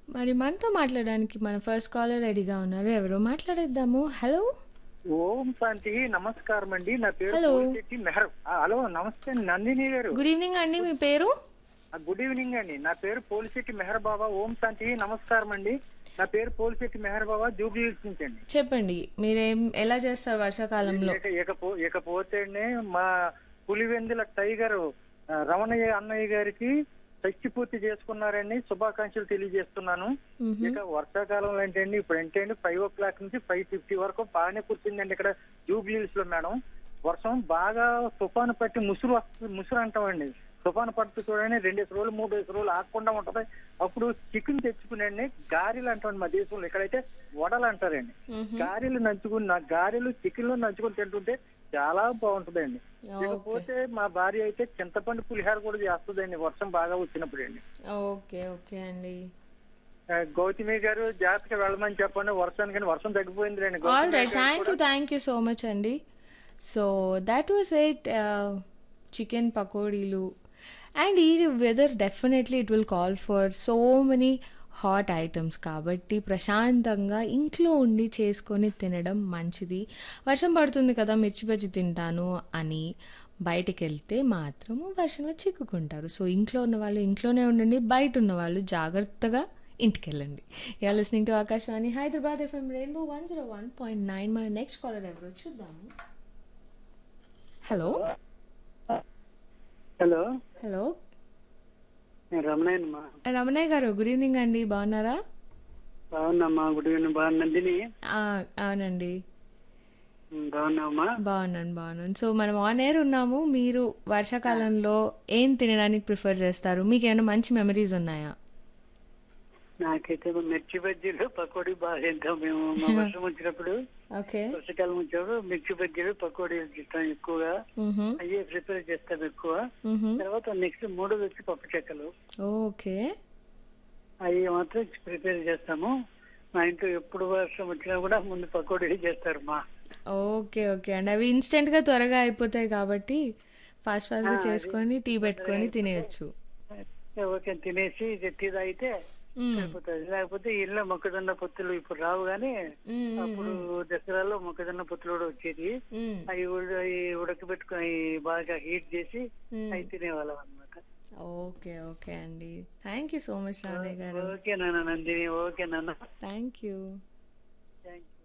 మరి మనతో మాట్లాడడానికి మన ఫస్ట్ కాలర్ రెడీగా ఉన్నారు. ఎవరో మాట్లాడేద్దాము. హలో! ఓం శాంతి నమస్కారం అండి నా పేరు హలో. పోలిశెట్టి మెహర్ ఆ, హలో నమస్తే నందిని గారు గుడ్ ఈవినింగ్ అండి. మీ పేరు? ఆ, గుడ్ ఈవినింగ్ అండి నా పేరు పోలిశెట్టి మెహర్ బాబా ఓం శాంతి నమస్కారం అండి నా పేరు పోలిశెట్టి మెహర్ బాబా జూబ్లీ హిల్స్ నుంచి అండి చెప్పండి. మీరేం ఎలా చేస్తారు వర్షాకాలంలో? ఇక- ఇకపో ఇకపోతేనే మా పులివెందుల టైగర్ ఆ, రమణయ్య అన్నయ్య గారికి షష్టి పూర్తి చేసుకున్నారండి శుభాకాంక్షలు తెలియజేస్తున్నాను మ్హూ. ఇక వర్షాకాలంలో ఏంటండి ఇప్పుడు ఏంటండి ఫైవ్ ఓ క్లాక్ నుంచి ఫైవ్ ఫిఫ్టీ వరకు బాగానే కురిసిందండి ఇక్కడ జూబ్లీహిల్స్ లో మేడం వర్షం బాగా తుఫాను పట్టి ముసురు వస్తుంది ముసురు అంటామండి తుఫాను పడుతూ చూడండి రెండేసి రోజులు మూడేసి రోజులు ఆగకుండా ఉంటది అప్పుడు చికెన్ తెచ్చుకునండి గారెలు అంటామండి మా దేశంలో ఇక్కడైతే వడలు అంటారండి మ్హూ. గారెలు నంచుకుని నా గారెలు చికెన్ లో నంచుకుని తింటుంటే చాలా బాగుంటదండి ఓకే. ఇకపోతే మా భార్య అయితే చింతపండు పులిహార కూడా చేస్తుందండి వర్షం బాగా వచ్చినప్పుడు అండి ఓకే. ఓకే అండి. ఆ, గౌతమి గారు జాగ్రత్తగా వెళ్ళమని చెప్పండి వర్షానికి వర్షం తగ్గిపోయింది రండి all right thank you thank you so much అండి so that was it chicken పకోడీలు అండ్ ఈ weather definitely it will call for so many hot items కాబట్టి ప్రశాంతంగా ఇంట్లో ఉండి చేసుకొని తినడం మంచిది వర్షం పడుతుంది కదా మిర్చి బజ్జి తింటాను అని బయటికి వెళ్తే మాత్రము వర్షంలో చిక్కుకుంటారు సో ఇంట్లో ఉన్న వాళ్ళు ఇంట్లోనే ఉండండి బయట ఉన్న వాళ్ళు జాగ్రత్తగా ఇంటికి వెళ్ళండి you're listening to Akashvani Hyderabad FM rainbow one zero one point nine మన నెక్స్ట్ కాలర్ ఎవరో చూద్దాము హలో హలో హలో నేను రమణయ్యనమ్మా రమణయ్య గారు గుడ్ ఈవినింగ్ అండి బాగున్నారా బాగున్నామ్మా గుడ్ ఈవినింగ్ బాగా నందిని ఆ, అవునండి ఉమ్, బాగున్నావమ్మా బాగున్నాను బాగున్నాను సో మనం ఆన్ ఎయిర్ ఉన్నాము మీరు వర్షాకాలంలో ఏం తినడానికి ప్రిఫర్ చేస్తారు మీకు ఏమైనా మంచి మెమరీస్ ఉన్నాయా నాకైతే మిర్చి బజ్జీలు పకోడీ బాగా తింటాం మేము మా వర్షం వచ్చినప్పుడు ఓకే వర్షాకాలం వచ్చినప్పుడు మిర్చి బజ్జీలు పకోడీలు తింటాం ఎక్కువగా అయ్యే ప్రిపేర్ చేస్తాం ఎక్కువ తర్వాత నెక్స్ట్ మూడోది వచ్చి పప్పు చెక్కలు ఓకే అవి మాత్రం ప్రిపేర్ చేస్తాము మా ఇంట్లో ఎప్పుడు వర్షం వచ్చినా కూడా ముందు పకోడీ చేస్తారు మా ఓకే ఓకే అండి అవి ఇన్స్టెంట్గా త్వరగా అయిపోతాయి కాబట్టి ఫాస్ట్ ఫాస్ట్గా చేసుకొని టీ పెట్టుకొని తినేయచ్చు ఓకే తినేసి ఇది టీ తాగితే సరిపోతుంది లేకపోతే ఇళ్ళ మొక్కజొన్న పొత్తులు ఇప్పుడు రావు కానీ అప్పుడు దసరాలో మొక్కజొన్న పొత్తులు కూడా వచ్చేది అవి ఉడ- అవి ఉడకబెట్టుకుని అవి బాగా హీట్ చేసి అవి తినేవాళ్ళం అనమాట ఓకే ఓకే అండి thank you so much Ramayya garu okay నాన్న నందిని ఓకే నాన్న thank you thank you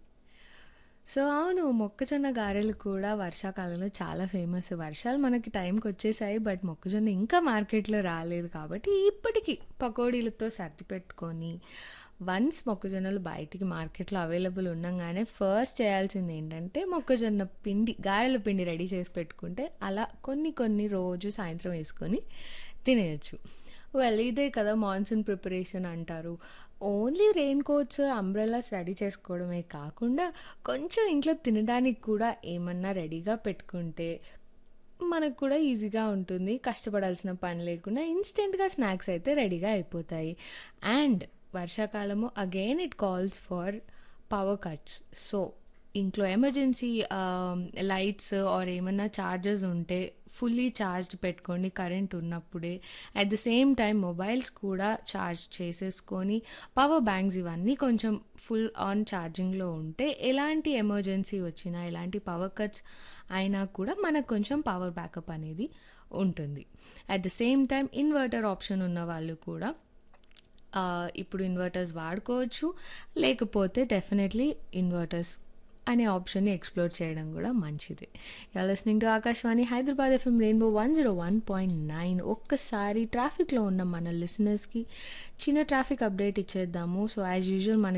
so అవును మొక్కజొన్న గారెలు కూడా వర్షాకాలంలో చాలా ఫేమస్ వర్షాలు మనకి టైంకి వచ్చేసాయి బట్ మొక్కజొన్న ఇంకా మార్కెట్లో రాలేదు కాబట్టి ఇప్పటికీ పకోడీలతో సర్ది పెట్టుకొని వన్స్ మొక్కజొన్నలు బయటికి మార్కెట్లో అవైలబుల్ ఉండగానే ఫస్ట్ చేయాల్సింది ఏంటంటే మొక్కజొన్న పిండి గారెల పిండి రెడీ చేసి పెట్టుకుంటే అలా కొన్ని కొన్ని రోజు సాయంత్రం వేసుకొని తినేయచ్చు వెల్ ఇదే కదా మాన్సూన్ ప్రిపరేషన్ అంటారు only rain coats umbrellas ready చేసుకోవడమే కాకుండా కొంచెం ఇంట్లో తినడానికి కూడా ఏమన్నా రెడీగా పెట్టుకుంటే మనకు కూడా ఈజీగా ఉంటుంది కష్టపడాల్సిన పని లేకుండా ఇన్స్టెంట్గా స్నాక్స్ అయితే రెడీగా అయిపోతాయి అండ్ వర్షాకాలము again it calls for power cuts so ఇంట్లో ఎమర్జెన్సీ లైట్స్ ఆర్ ఏమన్నా చార్జెస్ ఉంటే ఫుల్లీ ఛార్జ్డ్ పెట్టుకోండి కరెంట్ ఉన్నప్పుడే at the same time mobiles కూడా ఛార్జ్ చేసేసుకొని పవర్ బ్యాంక్స్ ఇవన్నీ కొంచెం ఫుల్ ఆన్ ఛార్జింగ్లో ఉంటే ఎలాంటి ఎమర్జెన్సీ వచ్చినా ఎలాంటి పవర్ కట్స్ అయినా కూడా మనకు కొంచెం పవర్ బ్యాకప్ అనేది ఉంటుంది at the same time inverter option ఉన్న వాళ్ళు కూడా ఆ, ఇప్పుడు ఇన్వర్టర్స్ వాడుకోవచ్చు లేకపోతే డెఫినెట్లీ ఇన్వర్టర్స్ అనే ఆప్షన్ని ఎక్స్ప్లోర్ చేయడం కూడా మంచిది you're listening to Akashvani Hyderabad FM rainbow one zero one point nine ఒక్కసారి ట్రాఫిక్లో ఉన్న మన లిసనర్స్కి చిన్న ట్రాఫిక్ అప్డేట్ ఇచ్చేద్దాము సో యాజ్ యూజువల్ మనకి